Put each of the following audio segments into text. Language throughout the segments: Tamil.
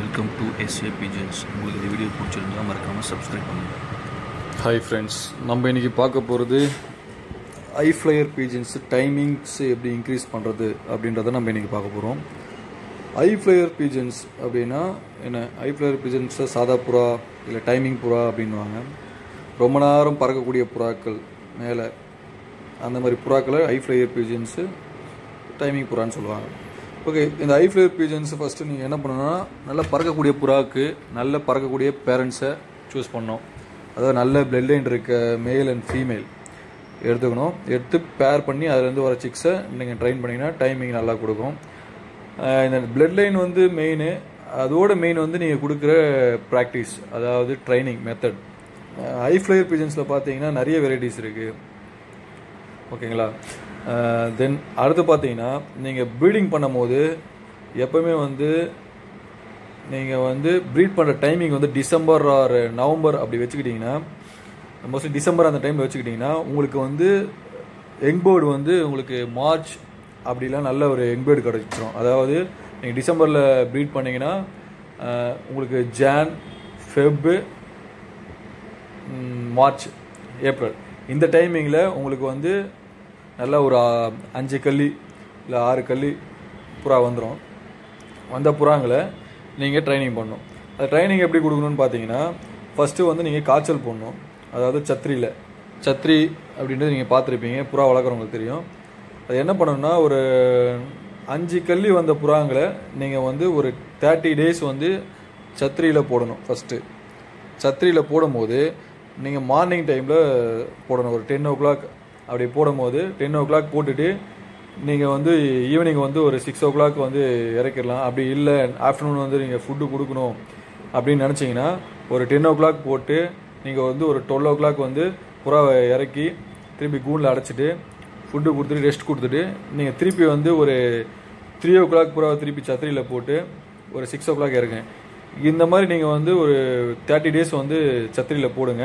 வெல்கம் டு எஸ்ஏ பிஜன்ஸ் உங்களுக்கு இந்த வீடியோ பிடிச்சிருந்தா மறக்காமல் சப்ஸ்கிரைப் பண்ணுங்கள் ஹாய் ஃப்ரெண்ட்ஸ் நம்ம இன்னைக்கு பார்க்க போகிறது ஐ ஃப்ளையர் பீஜன்ஸ் டைமிங்ஸ் எப்படி இன்க்ரீஸ் பண்ணுறது அப்படின்றத நம்ம இன்னைக்கு பார்க்க போகிறோம் ஐ ஃப்ளையர் பீஜன்ஸ் அப்படின்னா என்ன ஐ ஃப்ளையர் பீஜன்ஸை சாதா புறா இல்லை டைமிங் புறா அப்படின்வாங்க ரொம்ப நேரம் பறக்கக்கூடிய புறாக்கள் மேலே அந்த மாதிரி புறாக்களை ஐ ஃப்ளையர் பீஜன்ஸு டைமிங் புறான்னு சொல்லுவாங்க ஓகே இந்த ஐ ஃப்ளையர் பீஜன்ஸ் ஃபஸ்ட்டு நீங்கள் என்ன பண்ணணும்னா நல்லா பறக்கக்கூடிய புறாவுக்கு நல்ல பறக்கக்கூடிய பேரண்ட்ஸை சூஸ் பண்ணணும் அதாவது நல்ல பிளட் லைன் இருக்க மேல் அண்ட் ஃபீமேல் எடுத்துக்கணும் எடுத்து பேர் பண்ணி அதுலேருந்து வர சிக்ஸை நீங்கள் ட்ரைன் பண்ணிங்கன்னா டைமிங் நல்லா கொடுக்கும் அஹ் இந்த பிளட் லைன் வந்து மெயின் அதோட மெயின் வந்து நீங்கள் கொடுக்குற ப்ராக்டிஸ் அதாவது ட்ரைனிங் மெத்தட் ஐ ஃப்ளையர் பீஜன்ஸில் பார்த்தீங்கன்னா நிறைய வெரைட்டிஸ் இருக்குது ஓகேங்களா தென் அடுத்து பார்த்தீங்கன்னா நீங்கள் ப்ரீடிங் பண்ணும்போது எப்பவுமே வந்து நீங்கள் வந்து ப்ரீட் பண்ணுற டைமிங் வந்து டிசம்பர் ஆர் நவம்பர் அப்படி வச்சுக்கிட்டிங்கன்னா மோஸ்ட்லி டிசம்பர் அந்த டைமில் வச்சுக்கிட்டிங்கன்னா உங்களுக்கு வந்து யங் பேர்டு வந்து உங்களுக்கு மார்ச் அப்படிலாம் நல்ல ஒரு யங் பேர்டு கிடச்சிரும் அதாவது நீங்கள் டிசம்பரில் ப்ரீட் பண்ணிங்கன்னா அஹ், உங்களுக்கு ஜான் ஃபெப்பு ம், மார்ச் ஏப்ரல் இந்த டைமிங்கில் உங்களுக்கு வந்து நல்ல ஒரு ஆ, அஞ்சு கள்ளி இல்லை ஆறு கள்ளி புறா வந்துடும் வந்த புறாங்களை நீங்கள் ட்ரைனிங் பண்ணணும் அது ட்ரைனிங் எப்படி கொடுக்கணும்னு பார்த்தீங்கன்னா ஃபஸ்ட்டு வந்து நீங்கள் காய்ச்சல் போடணும் அதாவது சத்திரியில் சத்திரி அப்படின்றது நீங்கள் பார்த்துருப்பீங்க புறா வளர்க்குறவங்களுக்கு தெரியும் அது என்ன பண்ணணும்னா ஒரு அஞ்சு கள்ளி வந்த புறாங்களை நீங்கள் வந்து ஒரு தேர்ட்டி டேஸ் வந்து சத்திரியில் போடணும் ஃபஸ்ட்டு சத்திரியில் போடும்போது நீங்கள் மார்னிங் டைமில் போடணும் ஒரு டென் ஓ கிளாக் அப்படி போடும்போது டென் ஓ கிளாக் போட்டுட்டு நீங்கள் வந்து ஈவினிங் வந்து ஒரு சிக்ஸ் ஓ கிளாக் வந்து இறக்கிடலாம் அப்படி இல்லை ஆஃப்டர்நூன் வந்து நீங்கள் ஃபுட்டு கொடுக்கணும் அப்படின்னு நினச்சிங்கன்னா ஒரு டென் ஓ கிளாக் போட்டு நீங்கள் வந்து ஒரு டுவெல் ஓ கிளாக் வந்து புறாவை இறக்கி திருப்பி கூண்டில் அடைச்சிட்டு ஃபுட்டு கொடுத்துட்டு ரெஸ்ட் கொடுத்துட்டு நீங்கள் திருப்பி வந்து ஒரு த்ரீ ஓ கிளாக் புறாவை திருப்பி சத்திரியில் போட்டு ஒரு சிக்ஸ் ஓ கிளாக் இறங்க இந்த மாதிரி நீங்கள் வந்து ஒரு தேர்ட்டி டேஸ் வந்து சத்திரியில் போடுங்க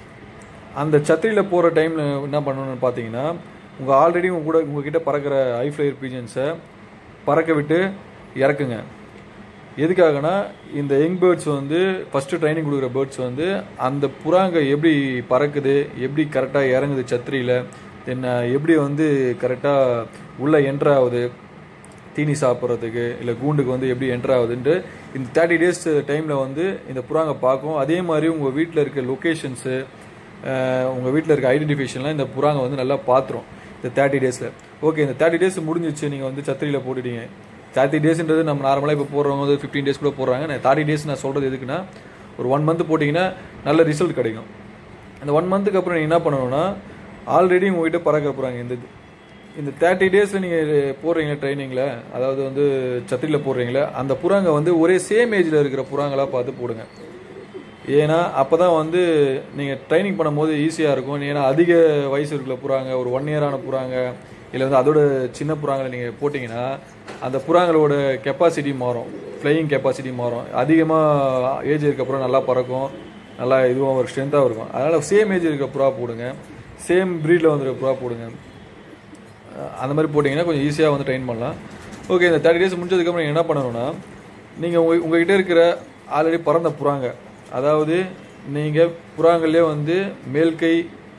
அந்த சத்திரியில் போகிற டைமில் என்ன பண்ணணும்னு பார்த்தீங்கன்னா உங்கள் ஆல்ரெடி உங்க கூட உங்ககிட்ட பறக்கிற ஐ ஃப்ளையர் பீஜன்ஸை பறக்க விட்டு இறக்குங்க எதுக்காகனா இந்த யங் பேர்ட்ஸ் வந்து ஃபஸ்ட்டு ட்ரைனிங் கொடுக்குற பேர்ட்ஸ் வந்து அந்த புறாங்க எப்படி பறக்குது எப்படி கரெக்டாக இறங்குது சத்திரியில் தென் எப்படி வந்து கரெக்டாக உள்ளே என்ட்ரு ஆகுது தீனி சாப்பிட்றதுக்கு இல்லை கூண்டுக்கு வந்து எப்படி என்ட்ரு ஆகுதுன்ட்டு இந்த தேர்ட்டி டேஸ் டைமில் வந்து இந்த புறாங்க பார்க்கும் அதே மாதிரி உங்கள் வீட்டில் இருக்க லொக்கேஷன்ஸு உங்கள் வீட்டில் இருக்க ஐடென்டிஃபிகேஷன்லாம் இந்த புறாங்க வந்து நல்லா பார்த்துரும் இந்த தேர்ட்டி டேஸில் ஓகே இந்த தேர்ட்டி டேஸ் முடிஞ்சிச்சு நீங்கள் வந்து சத்திரியில் போட்டுட்டீங்க தேர்ட்டி டேஸ்ன்றது நம்ம நார்மலாக இப்போ போடுறவங்க வந்து ஃபிஃப்டீன் டேஸ் கூட போடுறாங்க நான் தேர்ட்டி டேஸ் நான் சொல்கிறது எதுக்குன்னா ஒரு ஒன் மந்த் போட்டிங்கன்னா நல்ல ரிசல்ட் கிடைக்கும் அந்த ஒன் மந்த்துக்கு அப்புறம் நீங்கள் என்ன பண்ணணும்னா ஆல்ரெடி உங்ககிட்ட பறக்க போகிறாங்க இந்த இது. இந்த தேர்ட்டி டேஸில் நீங்கள் போடுறீங்க ட்ரைனிங்கில் அதாவது வந்து சத்திரியில் போடுறீங்களே அந்த புறாங்க வந்து ஒரே சேம் ஏஜில் இருக்கிற புறாங்களாக பார்த்து போடுங்க ஏன்னா அப்போ தான் வந்து நீங்கள் ட்ரைனிங் பண்ணும்போது ஈஸியாக இருக்கும் ஏன்னா அதிக வயசு இருக்கிற புறாங்க ஒரு ஒன் இயரான புறாங்க இல்லை வந்து அதோட சின்ன புறாங்களை நீங்கள் போட்டிங்கன்னா அந்த புறாங்களோட கெப்பாசிட்டி மாறும் ஃப்ளையிங் கெப்பாசிட்டி மாறும் அதிகமாக ஏஜ் இருக்க புறா நல்லா பறக்கும் நல்லா இதுவும் ஒரு ஸ்ட்ரென்த்தாக இருக்கும் அதனால் சேம் ஏஜ் இருக்க புறா போடுங்க சேம் ப்ரீடில் வந்துருக்க புறா போடுங்க அஹ் அந்த மாதிரி போட்டிங்கன்னா கொஞ்சம் ஈஸியாக வந்து ட்ரெயின் பண்ணலாம் ஓகே இந்த தேர்ட்டி டேஸ் முடிஞ்சதுக்கப்புறம் என்ன பண்ணணும்னா நீங்கள் உங்கள் உங்ககிட்ட இருக்கிற ஆல்ரெடி பறந்த புறாங்க அதாவது நீங்கள் புறாங்கள்லேயே வந்து மேல் கை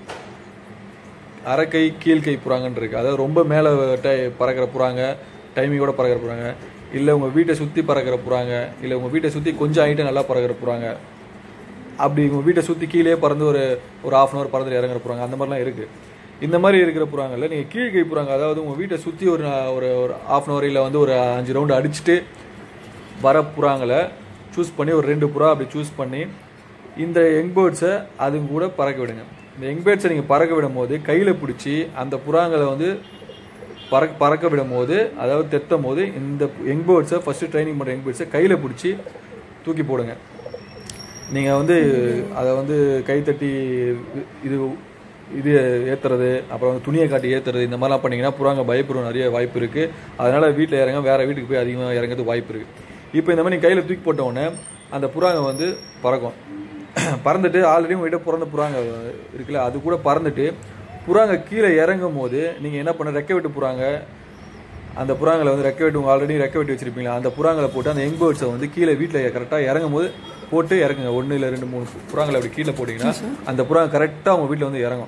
அரைக்கை கீழ்கை புறாங்கன்னு இருக்கு அதாவது ரொம்ப மேலே டை பறக்கிற புறாங்க டைமிங்கோட பறக்கிற புறாங்க இல்லை உங்கள் வீட்டை சுற்றி பறக்கிற புறாங்க இல்லை உங்கள் வீட்டை சுற்றி கொஞ்சம் ஹைட்டு நல்லா பறக்கிற புறாங்க அப்படி உங்கள் வீட்டை சுற்றி கீழே பறந்து ஒரு ஒரு ஆஃப் அன் ஹவர் பறந்து இறங்குற புறாங்க அந்த மாதிரிலாம் இருக்குது இந்த மாதிரி இருக்கிற புறாங்கல்ல நீங்கள் கீழ்கை புறாங்க அதாவது உங்கள் வீட்டை சுற்றி ஒரு நா- ஒரு ஒரு ஆஃப் அன் ஹவர் இல்லை வந்து ஒரு அஞ்சு ரவுண்டு அடிச்சுட்டு வர புறாங்களை சூஸ் பண்ணி ஒரு ரெண்டு புறா அப்படி சூஸ் பண்ணி இந்த யங் பேர்ட்ஸை அதுங்க கூட பறக்க விடுங்க இந்த யங் பேர்ட்ஸை நீங்கள் பறக்க விடும் போது கையில் பிடிச்சி அந்த புறாங்களை வந்து பறக்க பறக்க விடும் போது அதாவது தெத்தும் போது இந்த யங் பேர்ட்ஸை ஃபஸ்ட்டு ட்ரைனிங் பண்ணுற யங் பேர்ட்ஸை கையில் பிடிச்சி தூக்கி போடுங்க நீங்கள் வந்து அதை வந்து கைத்தட்டி இது இது ஏற்றுறது அப்புறம் வந்து துணியை காட்டி ஏற்றுறது இந்த மாதிரிலாம் பண்ணிங்கன்னா புறாங்க பயப்படும் நிறைய வாய்ப்பு இருக்குது அதனால் வீட்டில் இறங்க வேறு வீட்டுக்கு போய் அதிகமாக இறங்கிறதுக்கு வாய்ப்பு இருக்குது இப்போ இந்த மாதிரி கையில் தூக்கி போட்ட உடனே அந்த புறாங்க வந்து பறக்கும் பறந்துட்டு ஆல்ரெடி உங்ககிட்ட பிறந்த புறாங்க இருக்குல்ல அது கூட பறந்துட்டு புறாங்க கீழே இறங்கும் போது நீங்கள் என்ன பண்ண ரெக்கை விட்டு புறாங்க அந்த புறாங்களை வந்து ரெக்க வெட்டு ஆல்ரெடி ரெக்க வெட்டி வச்சிருப்பீங்களா அந்த புறாங்களை போட்டு அந்த யங் பேர்ட்ஸை வந்து கீழே வீட்டில் கரெக்டாக இறங்கும் போது போட்டு இறங்குங்க ஒன்று இல்லை ரெண்டு மூணு புறாங்களை அப்படி கீழே போட்டிங்கன்னா அந்த புறாங்க கரெக்டாக உங்கள் வீட்டில் வந்து இறங்கும்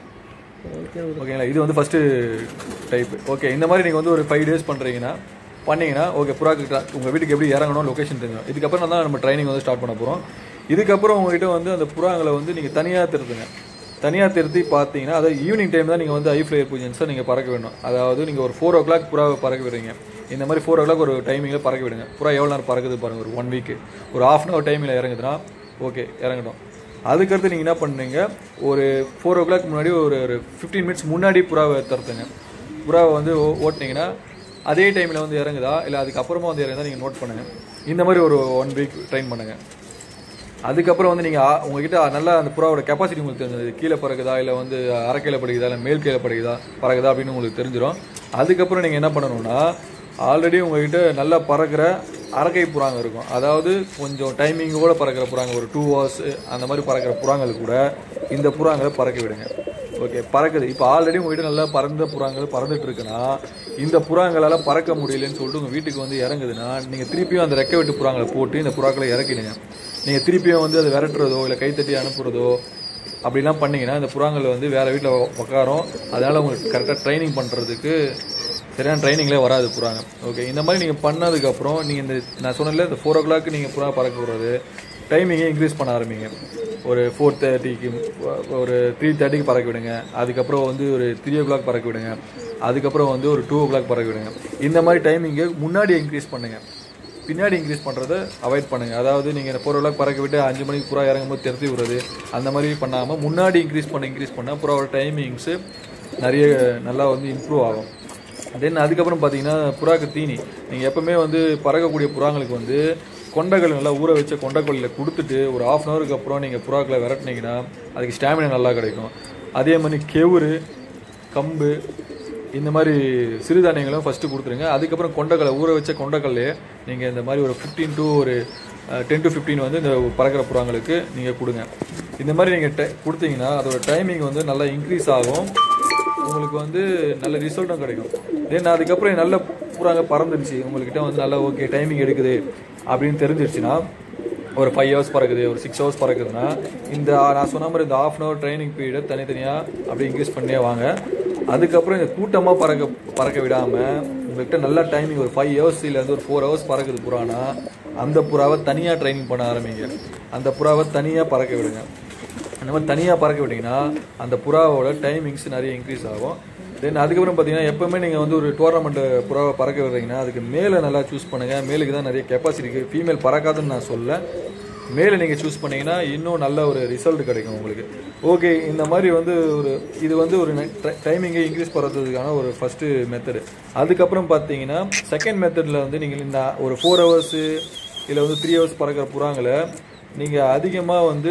ஓகேங்களா இது வந்து ஃபஸ்ட்டு டைப் ஓகே இந்த மாதிரி நீங்கள் வந்து ஒரு ஃபைவ் டேஸ் பண்ணுறீங்கன்னா பண்ணீங்கன்னா ஓகே புறாக்கு உங்கள் வீட்டுக்கு எப்படி இறங்கணும் லொக்கேஷன் தெரியும் இதுக்கப்புறம் தான் நம்ம ட்ரைனிங் வந்து ஸ்டார்ட் பண்ண போகிறோம் இதுக்கப்புறம் உங்ககிட்ட வந்து அந்த புறாங்களை வந்து நீங்கள் தனியாக திருத்துங்க தனியாக திருத்தி பார்த்தீங்கன்னா அதாவது ஈவினிங் டைம் தான் நீங்கள் வந்து ஐ ஃப்ளையர் பூஜன்ஸை நீங்கள் பறக்க வேணும் அதாவது நீங்கள் ஒரு ஃபோர் ஓ கிளாக் புறாவை பறக்க விடுறீங்க இந்த மாதிரி ஃபோர் ஓ கிளாக் ஒரு டைமிங்கில் பறக்க விடுங்க புறா எவ்வளோ நேரம் பறக்குது பாருங்கள் ஒரு ஒன் வீக்கு ஒரு ஆஃப் அன் ஹவர் டைமில் இறங்குதுன்னா ஓகே இறங்கட்டும் அதுக்கடுத்து நீங்கள் என்ன பண்ணுங்க ஒரு ஃபோர் ஓ கிளாக் முன்னாடி ஒரு ஒரு ஃபிஃப்டீன் மினிட்ஸ் முன்னாடி புறாவை தருத்துங்க புறாவை வந்து ஓ- ஓட்டுனீங்கன்னா அதே டைமில் வந்து இறங்குதா இல்லை அதுக்கப்புறமா வந்து இறங்குதா நீங்கள் நோட் பண்ணுங்கள் இந்த மாதிரி ஒரு ஒன் வீக் ட்ரெயின் பண்ணுங்கள் அதுக்கப்புறம் வந்து நீங்கள் உங்ககிட்ட நல்லா அந்த புறாவோட கெப்பாசிட்டி உங்களுக்கு தெரிஞ்சது கீழே பறக்குதா இல்லை வந்து அரைக்கீழே பறக்குதா இல்லை மேல் கீழே பறக்குதா பறக்குதா அப்படின்னு உங்களுக்கு தெரிஞ்சிடும் அதுக்கப்புறம் நீங்கள் என்ன பண்ணணும்னா ஆல்ரெடி உங்ககிட்ட நல்லா பறக்கிற அரக்கை புறாங்க இருக்கும் அதாவது கொஞ்சம் டைமிங்கோட பறக்கிற புறாங்க ஒரு டூ ஹவர்ஸ் அந்த மாதிரி பறக்கிற புறாங்கள் கூட இந்த புறாங்களை பறக்க விடுங்க ஓகே பறக்குது இப்போ ஆல்ரெடி உங்ககிட்ட நல்லா பறந்த புறாங்கள் பறந்துட்டு இருக்குன்னா இந்த புறாங்களால பறக்க முடியலன்னு சொல்லிட்டு உங்கள் வீட்டுக்கு வந்து இறங்குதுன்னா நீங்கள் திருப்பியும் அந்த ரெக்கை வெட்டு புறாங்களை போட்டு இந்த புறாக்களை இறக்கிடுங்க நீங்கள் திருப்பியும் வந்து அதை விரட்டுறதோ இல்லை கைத்தட்டி அனுப்புறதோ அப்படிலாம் பண்ணீங்கன்னா இந்த புறாங்கள் வந்து வேற வீட்டில் உட்காரும் அதனால உங்களுக்கு கரெக்டாக ட்ரைனிங் பண்ணுறதுக்கு சரியான ட்ரைனிங்லேயே வராது புறாங்க ஓகே இந்த மாதிரி நீங்கள் பண்ணதுக்கப்புறம் நீங்கள் இந்த நான் சொன்னல இந்த ஃபோர் ஓ கிளாக் நீங்கள் புறா பறக்க விடுறது டைமிங்கை இன்க்ரீஸ் பண்ண ஆரம்பிங்க ஒரு ஃபோர் தேர்ட்டிக்கு ஒரு த்ரீ தேர்ட்டிக்கு பறக்க விடுங்க அதுக்கப்புறம் வந்து ஒரு த்ரீ ஓ கிளாக் பறக்க விடுங்க அதுக்கப்புறம் வந்து ஒரு டூ ஓ கிளாக் பறக்க விடுங்க இந்த மாதிரி டைமிங்கை முன்னாடி இன்க்ரீஸ் பண்ணுங்கள் பின்னாடி இன்க்ரீஸ் பண்ணுறதை அவாய்ட் பண்ணுங்க அதாவது நீங்கள் ஃபோர் ஓ கிளாக் பறக்க விட்டு அஞ்சு மணிக்கு புறா இறங்கும் போது திருத்தி விடுறது அந்த மாதிரி பண்ணாமல் முன்னாடி இன்க்ரீஸ் பண்ண இன்க்ரீஸ் பண்ணால் புறாவோட டைமிங்ஸு நிறைய நல்லா வந்து இம்ப்ரூவ் ஆகும் தென் அதுக்கப்புறம் பார்த்தீங்கன்னா புறாக்கு தீனி நீங்கள் எப்பவுமே வந்து பறக்கக்கூடிய புறாங்களுக்கு வந்து கொண்டைகள் நல்லா ஊற வச்ச கொண்டைக்கொல்லில் கொடுத்துட்டு ஒரு ஆஃப் அன் ஹவருக்கு அப்புறம் நீங்கள் புறாக்களை விரட்டினீங்கன்னா அதுக்கு ஸ்டாமினா நல்லா கிடைக்கும் அதே மாதிரி கெவுரு கம்பு இந்த மாதிரி சிறுதானியங்களும் ஃபஸ்ட்டு கொடுத்துருங்க அதுக்கப்புறம் கொண்டைக்கடலை ஊற வச்ச கொண்டைக்கடலையே நீங்கள் இந்த மாதிரி ஒரு ஃபிஃப்டீன் டு ஒரு டென் டு ஃபிஃப்டீன் வந்து இந்த பறக்கிற புறாங்களுக்கு நீங்கள் கொடுங்க இந்த மாதிரி நீங்கள் டை கொடுத்தீங்கன்னா அதோட டைமிங் வந்து நல்லா இன்க்ரீஸ் ஆகும் உங்களுக்கு வந்து நல்ல ரிசல்ட்டும் கிடைக்கும் தென் அதுக்கப்புறம் நல்ல புறாங்க பறந்துடுச்சு உங்கள்கிட்ட வந்து நல்லா ஓகே டைமிங் எடுக்குது அப்படின்னு தெரிஞ்சிருச்சுன்னா ஒரு ஃபைவ் ஹவர்ஸ் பறக்குது ஒரு சிக்ஸ் ஹவர்ஸ் பறக்குதுன்னா இந்த நான் சொன்ன மாதிரி இந்த ஆஃப் அன் ஹவர் ட்ரைனிங் பீரியடை தனித்தனியாக அப்படி இன்க்ரீஸ் பண்ணியே வாங்க அதுக்கப்புறம் இந்த கூட்டமாக பறக்க பறக்க விடாமல் உங்கள்கிட்ட நல்ல டைமிங் ஒரு ஃபைவ் ஹவர்ஸ் இல்லைருந்து ஒரு ஃபோர் ஹவர்ஸ் பறக்குது புறானா அந்த புறாவை தனியாக ட்ரைனிங் பண்ண ஆரம்பிங்க அந்த புறாவை தனியாக பறக்க விடுங்க அந்த மாதிரி தனியாக பறக்க விட்டிங்கன்னா அந்த புறாவோட டைமிங்ஸ் நிறைய இன்க்ரீஸ் ஆகும் தென் அதுக்கப்புறம் பார்த்தீங்கன்னா எப்பவுமே நீங்கள் வந்து ஒரு டோர்னமெண்ட் புறாவை பறக்க விடுறீங்கன்னா அதுக்கு மேலே நல்லா சூஸ் பண்ணுங்கள் மேலுக்கு தான் நிறைய கெப்பாசிட்டி இருக்குது ஃபீமேல் பறக்காதுன்னு நான் சொல்ல மேலே நீங்கள் சூஸ் பண்ணீங்கன்னா இன்னும் நல்ல ஒரு ரிசல்ட் கிடைக்கும் உங்களுக்கு ஓகே இந்த மாதிரி வந்து ஒரு இது வந்து ஒரு டைமிங்கை இன்க்ரீஸ் பண்ணுறதுக்கான ஒரு ஃபஸ்ட்டு மெத்தடு அதுக்கப்புறம் பார்த்தீங்கன்னா செகண்ட் மெத்தடில் வந்து நீங்கள் இந்த ஒரு ஃபோர் ஹவர்ஸு இல்லை வந்து த்ரீ ஹவர்ஸ் பறக்கிற புறாங்களை நீங்கள் அதிகமாக வந்து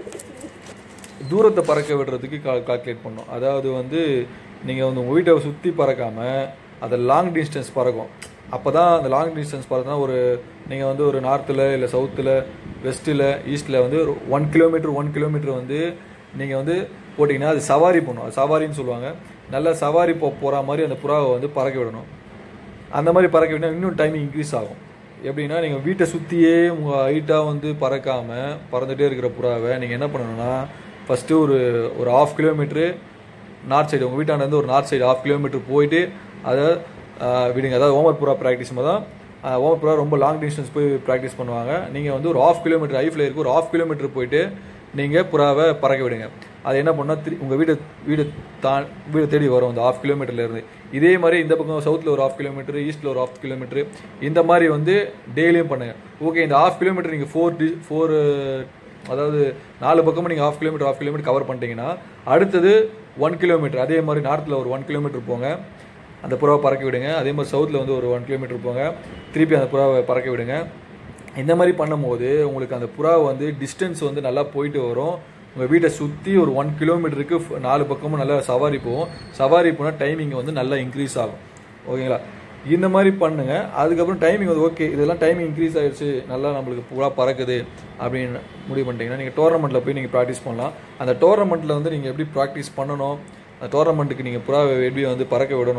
தூரத்தை பறக்க விடுறதுக்கு கா கால்குலேட் பண்ணணும் அதாவது வந்து நீங்கள் வந்து உங்கள் வீட்டை சுற்றி பறக்காமல் அதை லாங் டிஸ்டன்ஸ் பறக்கும் அப்போ தான் அந்த லாங் டிஸ்டன்ஸ் பறக்குனா ஒரு நீங்கள் வந்து ஒரு நார்த்தில் இல்லை சவுத்தில் வெஸ்ட்டில் ஈஸ்ட்டில் வந்து ஒரு ஒன் கிலோமீட்டர் ஒன் கிலோமீட்டர் வந்து நீங்கள் வந்து போட்டிங்கன்னா அது சவாரி பண்ணும் அது சவாரின்னு சொல்லுவாங்க நல்லா சவாரி போ போகிற மாதிரி அந்த புறாவை வந்து பறக்க விடணும் அந்த மாதிரி பறக்க விட்டால் இன்னும் டைமிங் இன்க்ரீஸ் ஆகும் எப்படின்னா நீங்கள் வீட்டை சுற்றியே உங்கள் ஹைட்டாக வந்து பறக்காமல் பறந்துகிட்டே இருக்கிற புறாவை நீங்கள் என்ன பண்ணணும்னா ஃபஸ்ட்டு ஒரு ஒரு ஆஃப் கிலோமீட்ரு நார்த் சைடு உங்கள் வீட்டாண்ட ஒரு நார்த் சைடு ஆஃப் கிலோமீட்டர் போயிட்டு அதை ஆஹ், விடுங்க அதாவது ஓமர் புறா ப்ராக்டிஸ் தான் ஓமர் புறா ரொம்ப லாங் டிஸ்டன்ஸ் போய் ப்ராக்டிஸ் பண்ணுவாங்க நீங்கள் வந்து ஒரு ஆஃப் கிலோமீட்டர் ஐ ஃப்ளைருக்கு ஒரு ஆஃப் கிலோமீட்டர் போயிட்டு நீங்கள் புறாவை பறக்க விடுங்க அது என்ன பண்ணால் திரு உங்கள் வீடு வீடு தா வீடு தேடி வரும் அந்த ஆஃப் கிலோமீட்டர்லேருந்து இதே மாதிரி இந்த பக்கம் சவுத்தில் ஒரு ஆஃப் கிலோமீட்டர் ஈஸ்ட்டில் ஒரு ஆஃப் கிலோமீட்டர் இந்த மாதிரி வந்து டெய்லியும் பண்ணுங்க ஓகே இந்த ஆஃப் கிலோமீட்டர் நீங்கள் ஃபோர் டி ஃபோர் அதாவது நாலு பக்கமும் நீங்கள் half kilometre half kilometre cover பண்ணிட்டீங்கன்னா அடுத்தது ஒன் கிலோமீட்டர் அதே மாதிரி நார்த்தில் ஒரு ஒன் கிலோமீட்டர் போங்க அந்த புறாவை பறக்க விடுங்க அதே மாதிரி சவுத்தில் வந்து ஒரு ஒன் கிலோமீட்டர் போங்க திருப்பி அந்த புறாவை பறக்க விடுங்க இந்த மாதிரி பண்ணும்போது உங்களுக்கு அந்த புறா வந்து டிஸ்டன்ஸ் வந்து நல்லா போயிட்டு வரும் உங்கள் வீட்டை சுற்றி ஒரு ஒன் கிலோமீட்டருக்கு நாலு பக்கமும் நல்லா சவாரி போகும் சவாரி போனால் டைமிங் வந்து நல்லா இன்க்ரீஸ் ஆகும் ஓகேங்களா இந்த மாதிரி பண்ணுங்க அதுக்கப்புறம் டைமிங் வந்து ஓகே இதெல்லாம் டைமிங் இன்க்ரீஸ் ஆயிடுச்சு நல்லா நம்மளுக்கு புறா பறக்குது அப்படின்னு முடிவு பண்ணிட்டீங்கன்னா நீங்கள் டோர்னமெண்ட்டில் போய் நீங்கள் ப்ராக்டிஸ் பண்ணலாம் அந்த டோர்னமெண்ட்டில் வந்து நீங்கள் எப்படி ப்ராக்டிஸ் பண்ணணும் அந்த டோர்னமெண்ட்டுக்கு நீங்கள் புறாவை எப்படி வந்து பறக்க விடணும்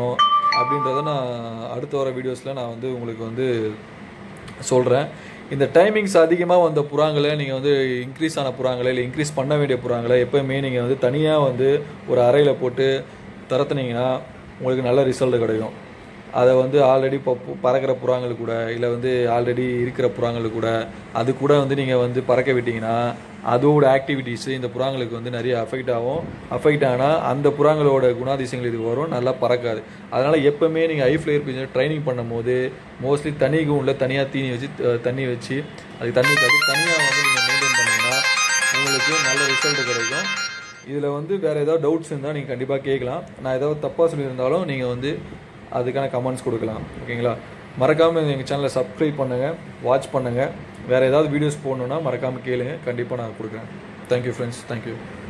அப்படின்றத நான் அடுத்த வர வீடியோஸில் நான் வந்து உங்களுக்கு வந்து சொல்கிறேன் இந்த டைமிங்ஸ் அதிகமாக வந்த புறாங்களை நீங்கள் வந்து இன்க்ரீஸ் ஆன புறாங்களை இல்லை இன்க்ரீஸ் பண்ண வேண்டிய புறாங்களை எப்போயுமே நீங்கள் வந்து தனியாக வந்து ஒரு அறையில் போட்டு திறத்துனீங்கன்னா உங்களுக்கு நல்ல ரிசல்ட் கிடைக்கும் அதை வந்து ஆல்ரெடி இப்போ பு- பறக்கிற புறாங்கள் கூட இல்லை வந்து ஆல்ரெடி இருக்கிற புறாங்கள் கூட அது கூட வந்து நீங்கள் வந்து பறக்க விட்டீங்கன்னா அதோட ஆக்டிவிட்டீஸ் இந்த புறாங்களுக்கு வந்து நிறைய அஃபெக்ட் ஆகும் அஃபெக்ட் ஆனால் அந்த புறாங்களோட குணாதிசயங்கள் இதுக்கு வரும் நல்லா பறக்காது அதனால் எப்போவுமே நீங்கள் ஐ ஃப்ளையர் பிஜன் ட்ரைனிங் பண்ணும்போது மோஸ்ட்லி தனி கூண்டில் தனியாக தீனி வச்சு த- தண்ணி வச்சு அதுக்கு தண்ணி காட்டி தனியாக வந்து நீங்கள் மெயின்டைன் பண்ணிங்கன்னா உங்களுக்கு நல்ல ரிசல்ட் கிடைக்கும் இதில் வந்து வேறு ஏதாவது டவுட்ஸ் இருந்தால் நீங்கள் கண்டிப்பாக கேட்கலாம் நான் ஏதாவது தப்பாக சொல்லியிருந்தாலும் நீங்கள் வந்து அதுக்கான கமெண்ட்ஸ் கொடுக்கலாம் ஓகேங்களா மறக்காமல் எங்கள் சேனலை சப்ஸ்கிரைப் பண்ணுங்கள் வாட்ச் பண்ணுங்கள் வேறு ஏதாவது வீடியோஸ் போடணுன்னா மறக்காமல் கேளுங்க கண்டிப்பாக நான் கொடுக்குறேன் தேங்க்யூ ஃப்ரெண்ட்ஸ் தேங்க்யூ